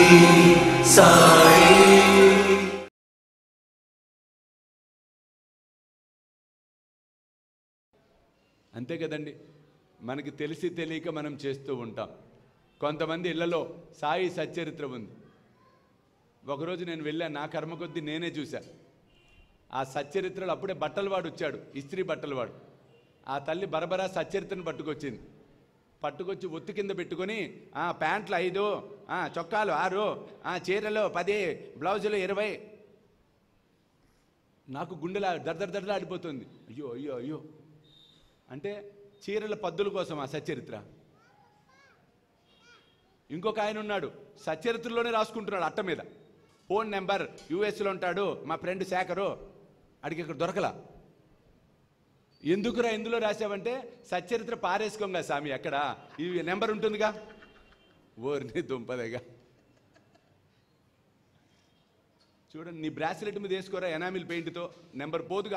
సాయి అంతే కదండి మనకి తెలిసి తెలియక మనం చేస్తూ ఉంటాం కొంతమంది ఇళ్లలో సాయి సచ్చరిత్ర ఉంది ఒకరోజు నేను వెళ్ళాను నా కర్మ కొద్దీ నేనే చూశా ఆ సచ్చరిత్రలో అప్పుడే బట్టలు వాడు వచ్చాడు ఇస్త్రీ బట్టలు వాడు ఆ తల్లి బరబరా సచ్చరిత్రను పట్టుకొచ్చింది పట్టుకొచ్చి ఒత్తి కింద పెట్టుకొని ఆ ప్యాంట్లు ఐదు ఆ చొక్కాలు ఆరు ఆ చీరలు పది బ్లౌజులు ఇరవై నాకు గుండెలా దర్దర్ దర్దర్ ఆడిపోతుంది అయ్యో అయ్యో అయ్యో అంటే చీరల పద్దుల కోసం ఆ సచ్చరిత్ర ఇంకొక ఆయన ఉన్నాడు సచ్చరిత్రలోనే రాసుకుంటున్నాడు అట్ట మీద ఫోన్ నెంబర్ యూఎస్లో ఉంటాడు మా ఫ్రెండ్ శేఖరు అడిగి ఇక్కడ దొరకలా ఎందుకురా ఇందులో రాసావంటే సచ్చరిత్ర పారేసుకోంగా స్వామి ఎక్కడ ఈ నెంబర్ ఉంటుందిగా ఓరిని దుంపదేగా చూడండి నీ బ్రాస్లెట్ మీద వేసుకోరా ఎనామిల్ పెయింట్తో నెంబర్ పోదుగా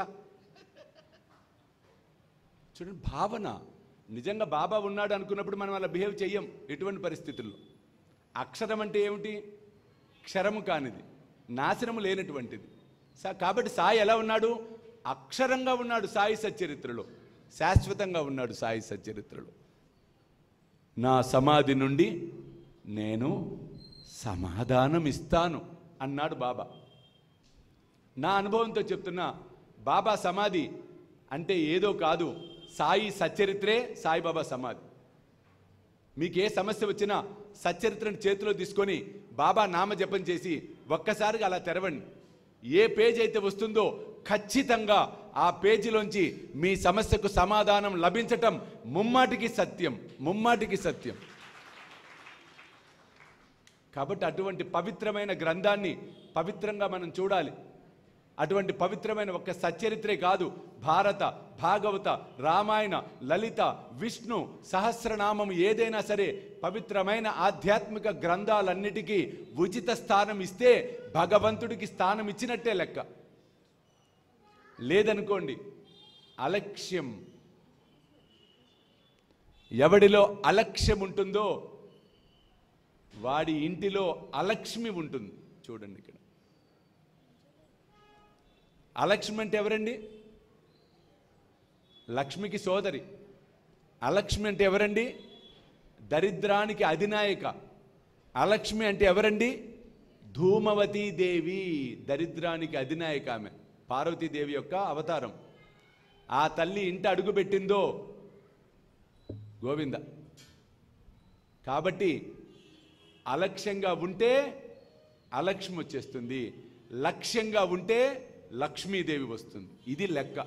చూడండి భావన నిజంగా బాబా ఉన్నాడు అనుకున్నప్పుడు మనం అలా బిహేవ్ చెయ్యం ఎటువంటి పరిస్థితుల్లో అక్షరం అంటే ఏమిటి క్షరము కానిది నాశనము లేనటువంటిది సా కాబట్టి సాయి ఎలా ఉన్నాడు అక్షరంగా ఉన్నాడు సాయి సచ్చరిత్రలో శాశ్వతంగా ఉన్నాడు సాయి సచ్చరిత్రలో నా సమాధి నుండి నేను సమాధానం ఇస్తాను అన్నాడు బాబా నా అనుభవంతో చెప్తున్నా బాబా సమాధి అంటే ఏదో కాదు సాయి సచ్చరిత్రే సాయిబాబా సమాధి మీకు ఏ సమస్య వచ్చినా సచ్చరిత్రను చేతిలో తీసుకొని బాబా నామజపం చేసి ఒక్కసారిగా అలా తెరవండి ఏ పేజ్ అయితే వస్తుందో ఖచ్చితంగా ఆ పేజీలోంచి మీ సమస్యకు సమాధానం లభించటం ముమ్మాటికి సత్యం ముమ్మాటికి సత్యం కాబట్టి అటువంటి పవిత్రమైన గ్రంథాన్ని పవిత్రంగా మనం చూడాలి అటువంటి పవిత్రమైన ఒక సచ్చరిత్రే కాదు భారత భాగవత రామాయణ లలిత విష్ణు సహస్రనామం ఏదైనా సరే పవిత్రమైన ఆధ్యాత్మిక గ్రంథాలన్నిటికీ ఉచిత స్థానం ఇస్తే భగవంతుడికి స్థానం ఇచ్చినట్టే లెక్క లేదనుకోండి అలక్ష్యం ఎవడిలో అలక్ష్యం ఉంటుందో వాడి ఇంటిలో అలక్ష్మి ఉంటుంది చూడండి ఇక్కడ అలక్ష్మి అంటే ఎవరండి లక్ష్మికి సోదరి అలక్ష్మి అంటే ఎవరండి దరిద్రానికి అధినాయక అలక్ష్మి అంటే ఎవరండి ధూమవతీ దేవి దరిద్రానికి అధినాయక ఆమె పార్వతీదేవి యొక్క అవతారం ఆ తల్లి ఇంట అడుగు పెట్టిందో గోవింద కాబట్టి అలక్ష్యంగా ఉంటే అలక్ష్మి వచ్చేస్తుంది లక్ష్యంగా ఉంటే లక్ష్మీదేవి వస్తుంది ఇది లెక్క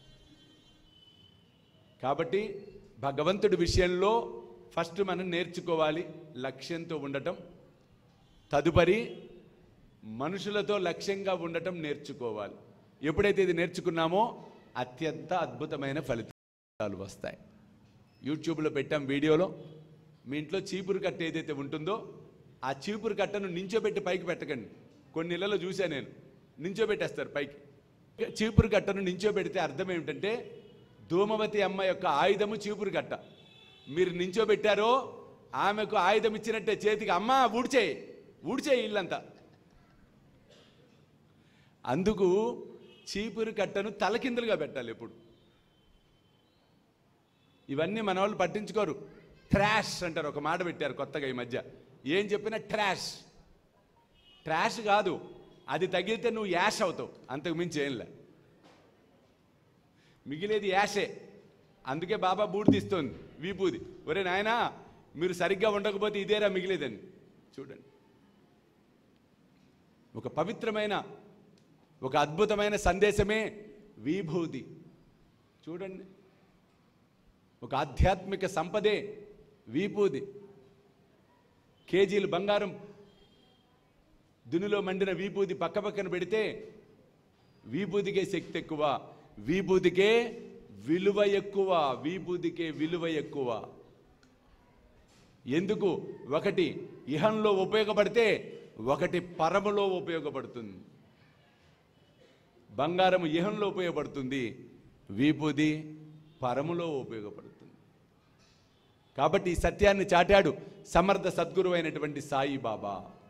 కాబట్టి భగవంతుడి విషయంలో ఫస్ట్ మనం నేర్చుకోవాలి లక్ష్యంతో ఉండటం తదుపరి మనుషులతో లక్ష్యంగా ఉండటం నేర్చుకోవాలి ఎప్పుడైతే ఇది నేర్చుకున్నామో అత్యంత అద్భుతమైన ఫలితాలు వస్తాయి యూట్యూబ్లో పెట్టాం వీడియోలో మీ ఇంట్లో చీపురు కట్ట ఏదైతే ఉంటుందో ఆ చీపురు కట్టను నించోబెట్టి పైకి పెట్టకండి కొన్ని ఇళ్లలో చూసా నేను నించోబెట్టేస్తారు పైకి చీపురు కట్టను నించోబెడితే అర్థం ఏమిటంటే ధూమవతి అమ్మ యొక్క ఆయుధము చీపురు కట్ట మీరు నించోబెట్టారో ఆమెకు ఆయుధం ఇచ్చినట్టే చేతికి అమ్మ ఊడ్చేయి ఊడ్చేయి ఇల్లంతా అందుకు చీపురు కట్టను తలకిందులుగా పెట్టాలి ఎప్పుడు ఇవన్నీ మన వాళ్ళు పట్టించుకోరు ట్రాష్ అంటారు ఒక మాట పెట్టారు కొత్తగా ఈ మధ్య ఏం చెప్పినా ట్రాష్ ట్రాష్ కాదు అది తగిలితే నువ్వు యాష్ అవుతావు అంతకు మించి ఏంలే మిగిలేది యాషే అందుకే బాబా బూడి తీస్తోంది వీపూది ఒరే నాయనా మీరు సరిగ్గా ఉండకపోతే ఇదేరా మిగిలేదని చూడండి ఒక పవిత్రమైన ఒక అద్భుతమైన సందేశమే విభూతి చూడండి ఒక ఆధ్యాత్మిక సంపదే వీపూది కేజీలు బంగారం దునిలో మండిన వీపూది పక్క పక్కన పెడితే వీపూదికే శక్తి ఎక్కువ వీపూదికే విలువ ఎక్కువ వీపూదికే విలువ ఎక్కువ ఎందుకు ఒకటి ఇహంలో ఉపయోగపడితే ఒకటి పరములో ఉపయోగపడుతుంది బంగారము ఇహంలో ఉపయోగపడుతుంది వీపుది పరములో ఉపయోగపడుతుంది కాబట్టి ఈ సత్యాన్ని చాటాడు సమర్థ సద్గురు అయినటువంటి సాయి బాబా